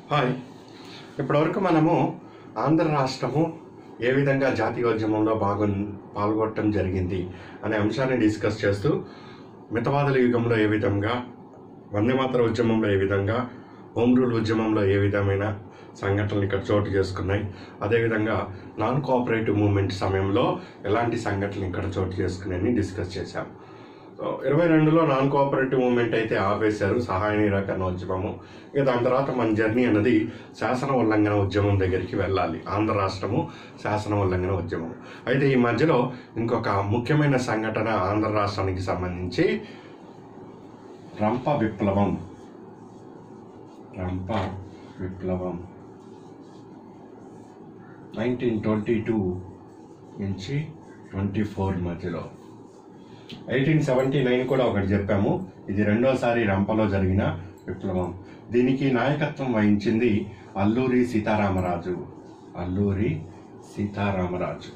hi ఇప్పటివరకు మనము ఆంధ్ర రాష్ట్రము ఏ విధంగా జాతీయోద్యమంలో భాగ పాల్గొనటం జరిగింది అనే అంశాన్ని డిస్కస్ చేస్తూ మితవాదుల యుగంలో ఏ విధంగా వందేమాతర ఉద్యమంలో ఏ విధంగా హోమ్ రూల్ ఉద్యమంలో ఏ విధమైన సంఘటనలు ఇక్కడ చోటు చేసుకున్నాయి అదేవిధంగా నాన్ కోఆపరేటివ్ మూవ్మెంట్ సమయంలో ఎలాంటి సంఘటనలు ఇక్కడ చోటు చేసుకున్నాయని డిస్కస్ చేశాం సో ఇరవై రెండులో నాన్ కోఆపరేటివ్ మూవ్మెంట్ అయితే ఆపేశారు సహాయ నిరాకరణ ఉద్యమము ఇక దాని తర్వాత మన జర్నీ అన్నది శాసన ఉల్లంఘన ఉద్యమం దగ్గరికి వెళ్ళాలి ఆంధ్ర రాష్ట్రము శాసన ఉల్లంఘన ఉద్యమం అయితే ఈ మధ్యలో ఇంకొక ముఖ్యమైన సంఘటన ఆంధ్ర రాష్ట్రానికి సంబంధించి రంప విప్లవం రంప విప్లవం నైన్టీన్ ట్వంటీ టూ నుంచి ట్వంటీ ఫోర్ మధ్యలో ఎయిటీన్ సెవెంటీ నైన్ కూడా ఒకటి చెప్పాము ఇది రెండోసారి రంపలో జరిగిన విప్లవం దీనికి నాయకత్వం వహించింది అల్లూరి సీతారామరాజు అల్లూరి సీతారామరాజు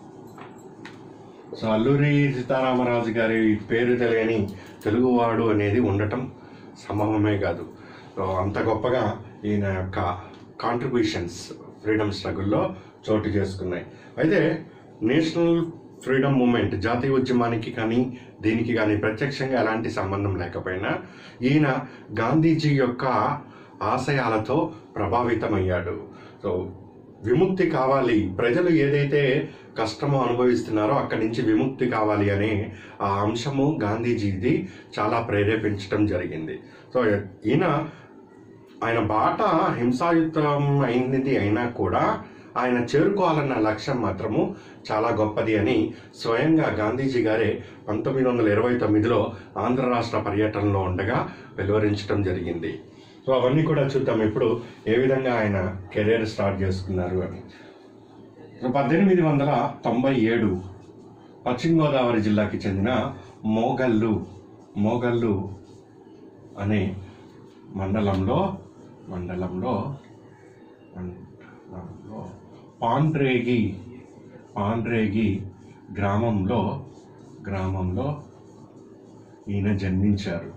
సో అల్లూరి సీతారామరాజు గారి పేరు తెలియని తెలుగువాడు అనేది ఉండటం సంభవమే కాదు సో అంత గొప్పగా ఈయన యొక్క కాంట్రిబ్యూషన్స్ ఫ్రీడమ్ స్ట్రగుల్లో చోటు చేసుకున్నాయి అయితే నేషనల్ ఫ్రీడమ్ మూమెంట్ జాతీయ ఉద్యమానికి కానీ దీనికి కానీ ప్రత్యక్షంగా ఎలాంటి సంబంధం లేకపోయినా ఈయన గాంధీజీ యొక్క ఆశయాలతో ప్రభావితమయ్యాడు సో విముక్తి కావాలి ప్రజలు ఏదైతే కష్టమో అనుభవిస్తున్నారో అక్కడి నుంచి విముక్తి కావాలి అనే ఆ అంశము గాంధీజీది చాలా ప్రేరేపించడం జరిగింది సో ఈయన ఆయన బాట హింసాయుతం అయినది అయినా కూడా ఆయన చేరుకోవాలన్న లక్ష్యం మాత్రము చాలా గొప్పది అని స్వయంగా గాంధీజీ గారే పంతొమ్మిది వందల ఇరవై తొమ్మిదిలో ఆంధ్ర రాష్ట్ర పర్యటనలో ఉండగా వెలువరించడం జరిగింది సో అవన్నీ కూడా చూద్దాం ఇప్పుడు ఏ విధంగా ఆయన కెరీర్ స్టార్ట్ చేసుకున్నారు అని సో పద్దెనిమిది వందల తొంభై ఏడు పశ్చిమ గోదావరి జిల్లాకి చెందిన మోగల్లు మోగల్లు అనే మండలంలో మండలంలో మండలంలో పాండ్రేగి పాండ్రేగి గ్రామంలో గ్రామంలో ఈయన జన్మించారు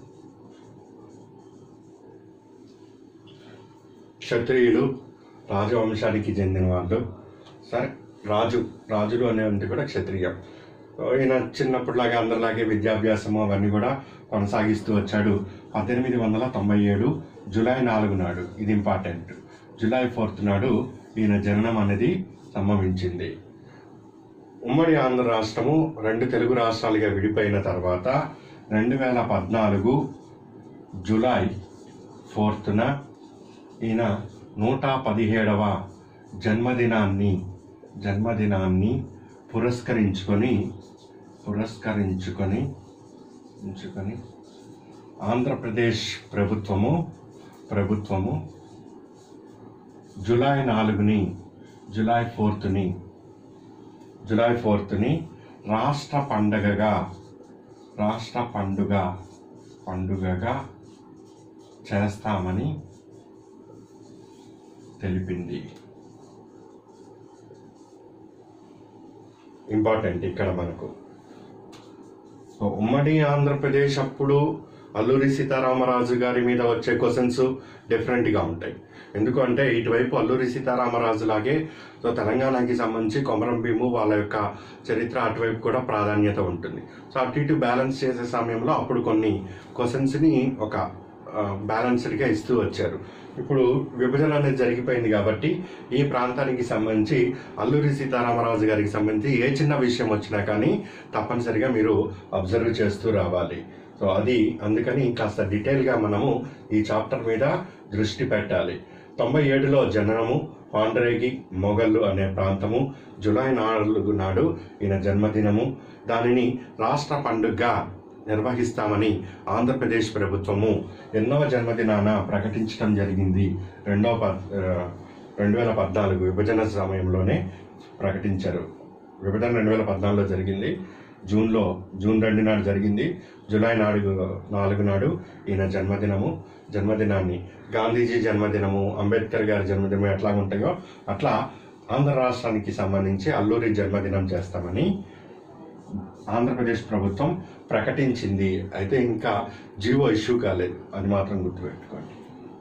క్షత్రియులు రాజవంశానికి చెందిన వాళ్ళు సరే రాజు రాజులు అనేవి కూడా క్షత్రియం సో ఈయన చిన్నప్పటిలాగే అందరిలాగే విద్యాభ్యాసము అవన్నీ కూడా కొనసాగిస్తూ వచ్చాడు పద్దెనిమిది వందల తొంభై ఏడు జూలై నాలుగు నాడు ఇది ఇంపార్టెంట్ జూలై ఫోర్త్ నాడు ఈయన జననం అనేది సంభవించింది ఉమ్మడి ఆంధ్ర రాష్ట్రము రెండు తెలుగు రాష్ట్రాలుగా విడిపోయిన తర్వాత రెండు వేల పద్నాలుగు జూలై ఫోర్త్న ఈయన నూట పదిహేడవ జన్మదినాన్ని జన్మదినాన్ని పురస్కరించుకొని పురస్కరించుకొని ఉంచుకొని ఆంధ్రప్రదేశ్ ప్రభుత్వము ప్రభుత్వము జూలై నాలుగుని జూలై ఫోర్త్ని జూలై ఫోర్త్ని రాష్ట్ర పండగగా రాష్ట్ర పండుగ పండుగగా చేస్తామని తెలిపింది ఇంపార్టెంట్ ఇక్కడ మనకు సో ఉమ్మడి ఆంధ్రప్రదేశ్ అప్పుడు అల్లూరి సీతారామరాజు గారి మీద వచ్చే క్వశ్చన్స్ డిఫరెంట్గా ఉంటాయి ఎందుకంటే ఇటువైపు అల్లూరి సీతారామరాజు లాగే సో తెలంగాణకి సంబంధించి కొమరం భీము వాళ్ళ యొక్క చరిత్ర అటువైపు కూడా ప్రాధాన్యత ఉంటుంది సో అటు ఇటు బ్యాలెన్స్ చేసే సమయంలో అప్పుడు కొన్ని క్వశ్చన్స్ని ఒక బ్యాలెన్స్డ్గా ఇస్తూ వచ్చారు ఇప్పుడు విభజన అనేది జరిగిపోయింది కాబట్టి ఈ ప్రాంతానికి సంబంధించి అల్లూరి సీతారామరాజు గారికి సంబంధించి ఏ చిన్న విషయం వచ్చినా కానీ తప్పనిసరిగా మీరు అబ్జర్వ్ చేస్తూ రావాలి సో అది అందుకని కాస్త డీటెయిల్గా మనము ఈ చాప్టర్ మీద దృష్టి పెట్టాలి తొంభై ఏడులో జననము పాండ్రేగి మొగల్లు అనే ప్రాంతము జూలై నాలుగు నాడు ఈయన జన్మదినము దానిని రాష్ట్ర పండుగగా నిర్వహిస్తామని ఆంధ్రప్రదేశ్ ప్రభుత్వము ఎన్నవ జన్మదినాన ప్రకటించడం జరిగింది రెండవ పద్ రెండు వేల పద్నాలుగు విభజన సమయంలోనే ప్రకటించారు విభజన రెండు వేల పద్నాలుగులో జరిగింది జూన్లో జూన్ రెండు నాడు జరిగింది జూలై నాలుగు నాలుగు నాడు ఈయన జన్మదినము జన్మదినాన్ని గాంధీజీ జన్మదినము అంబేద్కర్ గారి జన్మదినం ఎట్లా ఉంటాయో అట్లా ఆంధ్ర రాష్ట్రానికి సంబంధించి అల్లూరి జన్మదినం చేస్తామని ఆంధ్రప్రదేశ్ ప్రభుత్వం ప్రకటించింది అయితే ఇంకా జీవో ఇష్యూ కాలేదు అది మాత్రం గుర్తుపెట్టుకోండి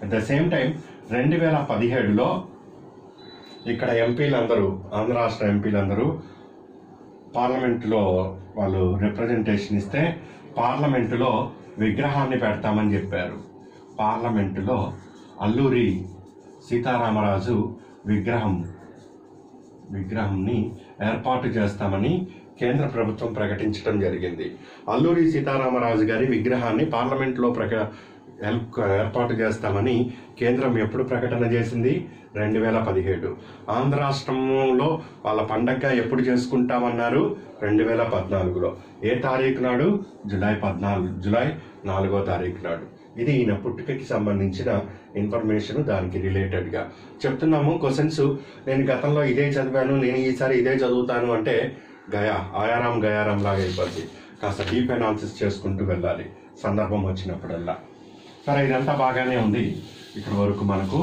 అట్ ద సేమ్ టైం రెండు వేల పదిహేడులో ఇక్కడ ఎంపీలందరూ ఆంధ్ర రాష్ట్ర ఎంపీలందరూ పార్లమెంటులో వాళ్ళు రిప్రజెంటేషన్ ఇస్తే పార్లమెంటులో విగ్రహాన్ని పెడతామని చెప్పారు పార్లమెంటులో అల్లూరి సీతారామరాజు విగ్రహం విగ్రహంని ఏర్పాటు చేస్తామని కేంద్ర ప్రభుత్వం ప్రకటించడం జరిగింది అల్లూరి సీతారామరాజు గారి విగ్రహాన్ని పార్లమెంట్లో ప్రక ఎల్- ఏర్పాటు చేస్తామని కేంద్రం ఎప్పుడు ప్రకటన చేసింది రెండు వేల పదిహేడు ఆంధ్ర రాష్ట్రంలో వాళ్ళ పండగ ఎప్పుడు చేసుకుంటామన్నారు రెండు వేల పద్నాలుగులో ఏ తారీఖు నాడు జూలై పద్నాలుగు జూలై నాలుగో తారీఖు నాడు ఇది ఈయన పుట్టుకకి సంబంధించిన ఇన్ఫర్మేషన్ దానికి రిలేటెడ్గా చెప్తున్నాము క్వశ్చన్స్ నేను గతంలో ఇదే చదివాను నేను ఈసారి ఇదే చదువుతాను అంటే గయా ఆయారాం గయారాం లాగా అయిపోద్ది కాస్త డీప్ అనాలిసిస్ చేసుకుంటూ వెళ్ళాలి సందర్భం వచ్చినప్పుడల్లా సరే ఇదంతా బాగానే ఉంది ఇక్కడ వరకు మనకు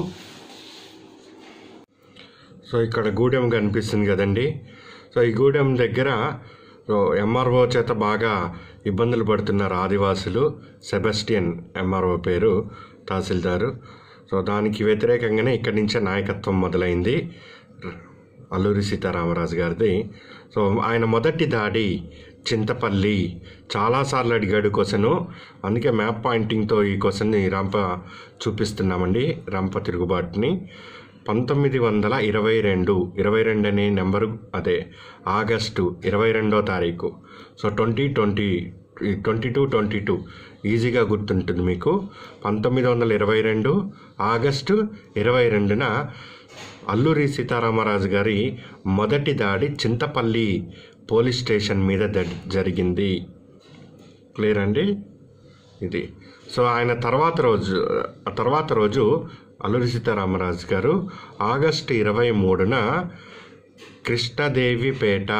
సో ఇక్కడ గూడెం కనిపిస్తుంది కదండి సో ఈ గూడెం దగ్గర సో ఎంఆర్ఓ చేత బాగా ఇబ్బందులు పడుతున్నారు ఆదివాసులు సెబస్టియన్ ఎంఆర్ఓ పేరు తహసీల్దారు సో దానికి వ్యతిరేకంగానే ఇక్కడి నుంచే నాయకత్వం మొదలైంది అల్లూరి సీతారామరాజు గారిది సో ఆయన మొదటి దాడి చింతపల్లి చాలాసార్లు అడిగాడు క్వశ్చను అందుకే మ్యాప్ పాయింటింగ్తో ఈ క్వశ్చన్ని రంప చూపిస్తున్నామండి రంప తిరుగుబాటుని పంతొమ్మిది వందల ఇరవై రెండు ఇరవై రెండు అనే నెంబరు అదే ఆగస్టు ఇరవై రెండో తారీఖు so twenty twenty twenty two twenty two ఈజీగా గుర్తుంటుంది మీకు పంతొమ్మిది వందల ఇరవై రెండు ఆగస్టు ఇరవై రెండున అల్లూరి సీతారామరాజు గారి మొదటి దాడి చింతపల్లి పోలీస్ స్టేషన్ మీద ద- జరిగింది క్లియర్ అండి ఇది సో ఆయన తర్వాత రోజు ఆ తర్వాత రోజు అల్లూరి సీతారామరాజు గారు ఆగస్టు ఇరవై మూడున కృష్ణదేవిపేట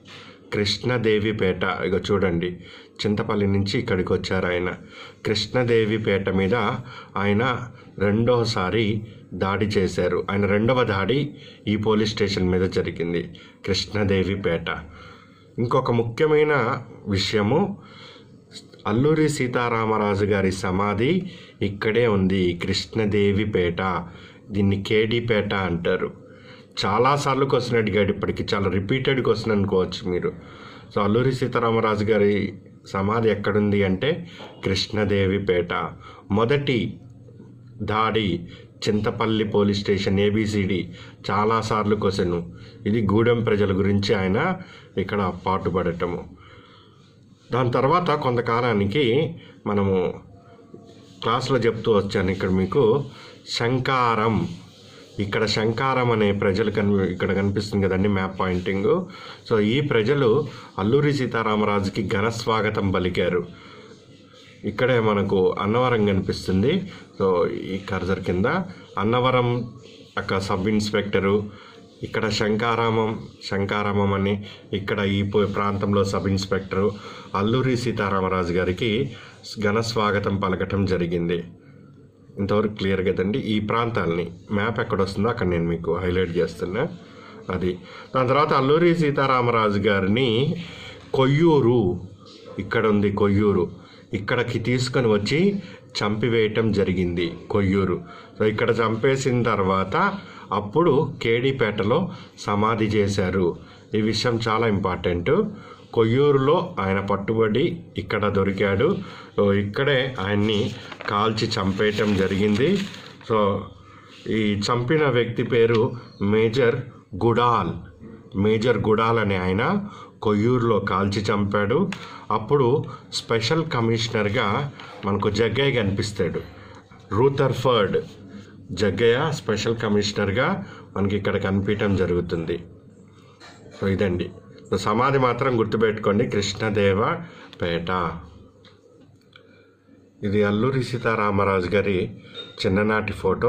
కృష్ణదేవిపేట ఇక చూడండి చింతపల్లి నుంచి ఇక్కడికి వచ్చారు ఆయన కృష్ణదేవిపేట మీద ఆయన రెండోసారి దాడి చేశారు ఆయన రెండవ దాడి ఈ పోలీస్ స్టేషన్ మీద జరిగింది కృష్ణదేవిపేట ఇంకొక ముఖ్యమైన విషయము అల్లూరి సీతారామరాజు గారి సమాధి ఇక్కడే ఉంది కృష్ణదేవిపేట దీన్ని కేడీపేట అంటారు చాలాసార్లు క్వశ్చన్ అడిగాడు ఇప్పటికి చాలా రిపీటెడ్ క్వశ్చన్ అనుకోవచ్చు మీరు సో అల్లూరి సీతారామరాజు గారి సమాధి ఎక్కడుంది అంటే కృష్ణదేవిపేట మొదటి దాడి చింతపల్లి పోలీస్ స్టేషన్ ఏబిసిడి చాలాసార్లు క్వశ్చన్ ఇది గూడెం ప్రజల గురించి ఆయన ఇక్కడ పాటుపడటము దాని తర్వాత కొంతకాలానికి మనము క్లాస్లో చెప్తూ వచ్చాను ఇక్కడ మీకు శంకారం ఇక్కడ శంకారం అనే ప్రజలు కని ఇక్కడ కనిపిస్తుంది కదండి మ్యాప్ పాయింటింగ్ సో ఈ ప్రజలు అల్లూరి సీతారామరాజుకి ఘన స్వాగతం పలికారు ఇక్కడే మనకు అన్నవరం కనిపిస్తుంది సో ఈ కర్జర్ కింద అన్నవరం అక్క సబ్ ఇన్స్పెక్టరు ఇక్కడ శంకారామం శంకారామం అని ఇక్కడ ఈ పో- ప్రాంతంలో సబ్ ఇన్స్పెక్టరు అల్లూరి సీతారామరాజు గారికి ఘన స్వాగతం పలకటం జరిగింది ఇంతవరకు క్లియర్ కదండి ఈ ప్రాంతాలని మ్యాప్ ఎక్కడ వస్తుందో అక్కడ నేను మీకు హైలైట్ చేస్తున్నా అది దాని తర్వాత అల్లూరి సీతారామరాజు గారిని కొయ్యూరు ఇక్కడ ఉంది కొయ్యూరు ఇక్కడికి తీసుకొని వచ్చి చంపివేయటం జరిగింది కొయ్యూరు సో ఇక్కడ చంపేసిన తర్వాత అప్పుడు కేడీపేటలో సమాధి చేశారు ఈ విషయం చాలా ఇంపార్టెంట్ కొయ్యూరులో ఆయన పట్టుబడి ఇక్కడ దొరికాడు సో ఇక్కడే ఆయన్ని కాల్చి చంపేయటం జరిగింది సో ఈ చంపిన వ్యక్తి పేరు మేజర్ గుడాల్ మేజర్ గుడాల్ అనే ఆయన కొయ్యూరులో కాల్చి చంపాడు అప్పుడు స్పెషల్ కమిషనర్గా మనకు జగ్గయ్య కనిపిస్తాడు రూథర్ఫర్డ్ జగ్గయ్య స్పెషల్ కమిషనర్గా మనకి ఇక్కడ కనిపించడం జరుగుతుంది సో ఇదండి సో సమాధి మాత్రం గుర్తుపెట్టుకోండి కృష్ణదేవ పేట ఇది అల్లూరి సీతారామరాజు గారి చిన్ననాటి ఫోటో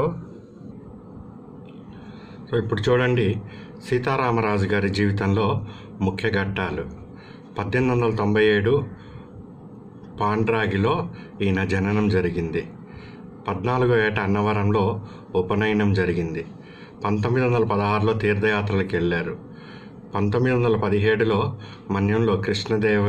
సో ఇప్పుడు చూడండి సీతారామరాజు గారి జీవితంలో ముఖ్య ఘట్టాలు పద్దెనిమిది వందల తొంభై ఏడు పాండ్రాగిలో ఈయన జననం జరిగింది పద్నాలుగో ఏట అన్నవరంలో ఉపనయనం జరిగింది పంతొమ్మిది వందల పదహారులో తీర్థయాత్రలకు వెళ్ళారు పంతొమ్మిది వందల పదిహేడులో మన్యంలో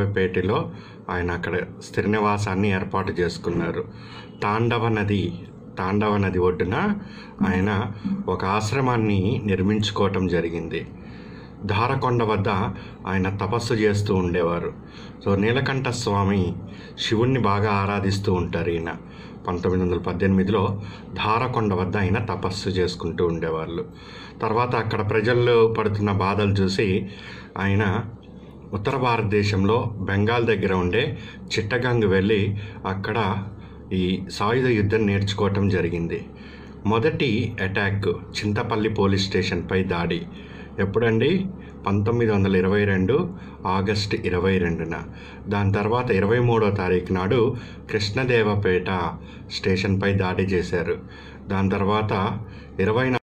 కృష్ణదేవపేటలో ఆయన అక్కడ స్థిర నివాసాన్ని ఏర్పాటు చేసుకున్నారు తాండవ నది తాండవ నది ఒడ్డున ఆయన ఒక ఆశ్రమాన్ని నిర్మించుకోవటం జరిగింది ధారకొండ వద్ద ఆయన తపస్సు చేస్తూ ఉండేవారు సో నీలకంఠ స్వామి శివుణ్ణి బాగా ఆరాధిస్తూ ఉంటారు ఈయన పంతొమ్మిది వందల పద్దెనిమిదిలో ధారకొండ వద్ద ఆయన తపస్సు చేసుకుంటూ ఉండేవాళ్ళు తర్వాత అక్కడ ప్రజలు పడుతున్న బాధలు చూసి ఆయన ఉత్తర భారతదేశంలో బెంగాల్ దగ్గర ఉండే చిట్టగంగ్ వెళ్ళి అక్కడ ఈ సాయుధ యుద్ధం నేర్చుకోవటం జరిగింది మొదటి అటాక్ చింతపల్లి పోలీస్ స్టేషన్పై దాడి ఎప్పుడండి పంతొమ్మిది వందల ఇరవై రెండు ఆగస్ట్ ఇరవై రెండున దాని తర్వాత ఇరవై మూడో తారీఖు నాడు కృష్ణదేవపేట స్టేషన్పై దాడి చేశారు దాని తర్వాత ఇరవై